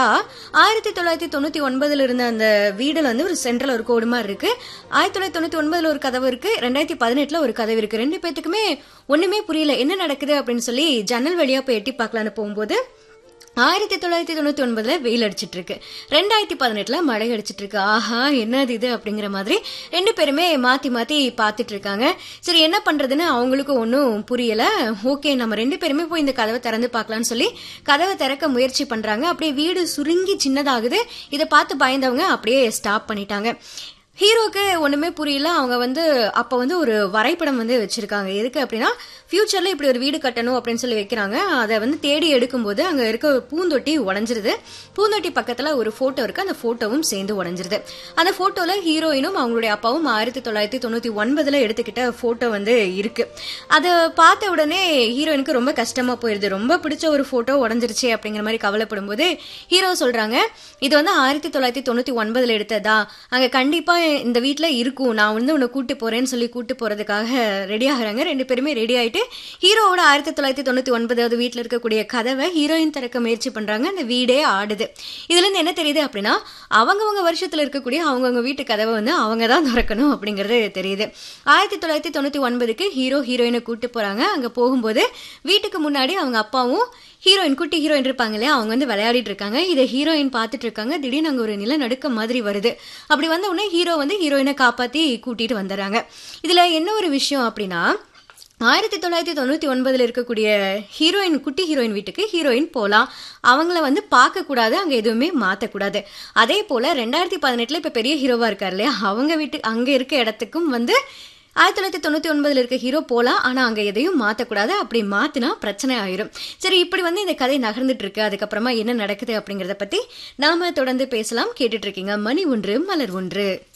பார்த்தா ஆயிரத்தி தொள்ளாயிரத்தி தொண்ணூத்தி ஒன்பதுல இருந்த அந்த வீடுல வந்து ஒரு சென்ட்ரல் ஒரு கோடு மாதிரி இருக்கு ஆயிரத்தி தொள்ளாயிரத்தி தொண்ணூத்தி ஒன்பதுல ஒரு கதவு இருக்கு ரெண்டாயிரத்தி பதினெட்டுல ஒரு கதவு இருக்கு ரெண்டு பேத்துக்குமே ஒண்ணுமே புரியல என்ன நடக்குது அப்படின்னு சொல்லி ஜன்னல் வழியா போய் எட்டி பார்க்கலான்னு போகும்போது ஆயிரத்தி தொள்ளாயிரத்தி தொண்ணூத்தி ஒன்பதுல வெயில் அடிச்சிட்டு இருக்கு ரெண்டாயிரத்தி பதினெட்டுல மழை அடிச்சிட்டு இருக்கு ஆஹா என்னது இது அப்படிங்கிற மாதிரி ரெண்டு பேருமே மாத்தி மாத்தி பாத்துட்டு இருக்காங்க சரி என்ன பண்றதுன்னு அவங்களுக்கு ஒன்றும் புரியல ஓகே நம்ம ரெண்டு பேருமே போய் இந்த கதவை திறந்து பார்க்கலாம்னு சொல்லி கதவை திறக்க முயற்சி பண்றாங்க அப்படியே வீடு சுருங்கி சின்னதாகுது இதை பார்த்து பயந்தவங்க அப்படியே ஸ்டாப் பண்ணிட்டாங்க ஹீரோக்கு ஒண்ணுமே புரியல அவங்க வந்து அப்ப வந்து ஒரு வரைபடம் வந்து வச்சிருக்காங்க எதுக்கு அப்படின்னா ஃபியூச்சர்ல இப்படி ஒரு வீடு கட்டணும் அப்படின்னு சொல்லி வைக்கிறாங்க அதை வந்து தேடி எடுக்கும்போது அங்க இருக்க ஒரு பூந்தொட்டி உடஞ்சிருது பூந்தொட்டி பக்கத்துல ஒரு போட்டோ இருக்கு அந்த போட்டோவும் சேர்ந்து உடஞ்சிருது அந்த போட்டோல ஹீரோயினும் அவங்களுடைய அப்பாவும் ஆயிரத்தி தொள்ளாயிரத்தி தொண்ணூத்தி ஒன்பதுல எடுத்துக்கிட்ட போட்டோ வந்து இருக்கு அதை பார்த்த உடனே ஹீரோயினுக்கு ரொம்ப கஷ்டமா போயிருது ரொம்ப பிடிச்ச ஒரு போட்டோ உடஞ்சிருச்சு அப்படிங்கிற மாதிரி கவலைப்படும் போது ஹீரோ சொல்றாங்க இது வந்து ஆயிரத்தி தொள்ளாயிரத்தி தொண்ணூத்தி ஒன்பதுல எடுத்ததா அங்க கண்டிப்பா இந்த வீட்ல இருக்கும் நான் வந்து உன்னை கூட்டு போறேன்னு சொல்லி கூட்டு போறதுக்காக ரெடி ஆகுறாங்க ரெண்டு பேருமே ரெடி ஆயிட்டு ஹீரோவோட ஆயிரத்தி தொள்ளாயிரத்தி தொண்ணூத்தி ஒன்பதாவது வீட்டுல இருக்கக்கூடிய கதவை ஹீரோயின் திறக்க முயற்சி பண்றாங்க அந்த வீடே ஆடுது இதுல இருந்து என்ன தெரியுது அப்படின்னா அவங்கவங்க வருஷத்துல இருக்கக்கூடிய அவங்கவங்க வீட்டு கதவை வந்து அவங்க தான் திறக்கணும் அப்படிங்கிறது தெரியுது ஆயிரத்தி தொள்ளாயிரத்தி தொண்ணூத்தி ஒன்பதுக்கு ஹீரோ ஹீரோயினை கூட்டு போறாங்க அங்க போகும்போது வீட்டுக்கு முன்னாடி அவங்க அப்பாவும் ஹீரோயின் குட்டி ஹீரோயின் இருப்பாங்க இல்லையா அவங்க வந்து விளையாடிட்டு இருக்காங்க இதை ஹீரோயின் பார்த்துட்டு இருக்காங்க திடீர்னு அங்க ஒரு நிலநடுக்கம் மாதிரி வருது அப்படி வந்த உடனே ஹீரோ வந்து ஹீரோயினை காப்பாத்தி கூட்டிட்டு வந்துடுறாங்க இதுல என்ன ஒரு விஷயம் அப்படின்னா ஆயிரத்தி தொள்ளாயிரத்தி தொண்ணூத்தி ஒன்பதுல இருக்கக்கூடிய ஹீரோயின் குட்டி ஹீரோயின் வீட்டுக்கு ஹீரோயின் போலாம் அவங்கள வந்து பார்க்க கூடாது அங்க எதுவுமே மாத்தக்கூடாது அதே போல ரெண்டாயிரத்தி பதினெட்டுல இப்ப பெரிய ஹீரோவா இருக்காரு இல்லையா அவங்க வீட்டு அங்க இருக்க இடத்துக்கும் வந்து ஆயிரத்தி தொள்ளாயிரத்தி தொண்ணூத்தி ஒன்பதுல இருக்க ஹீரோ போலாம் ஆனா அங்க எதையும் மாத்தக்கூடாது அப்படி மாத்தினா பிரச்சனை ஆயிரும் சரி இப்படி வந்து இந்த கதை நகர்ந்துட்டு இருக்கு அதுக்கப்புறமா என்ன நடக்குது அப்படிங்கறத பத்தி நாம தொடர்ந்து பேசலாம் கேட்டுட்டு இருக்கீங்க மணி ஒன்று மலர் ஒன்று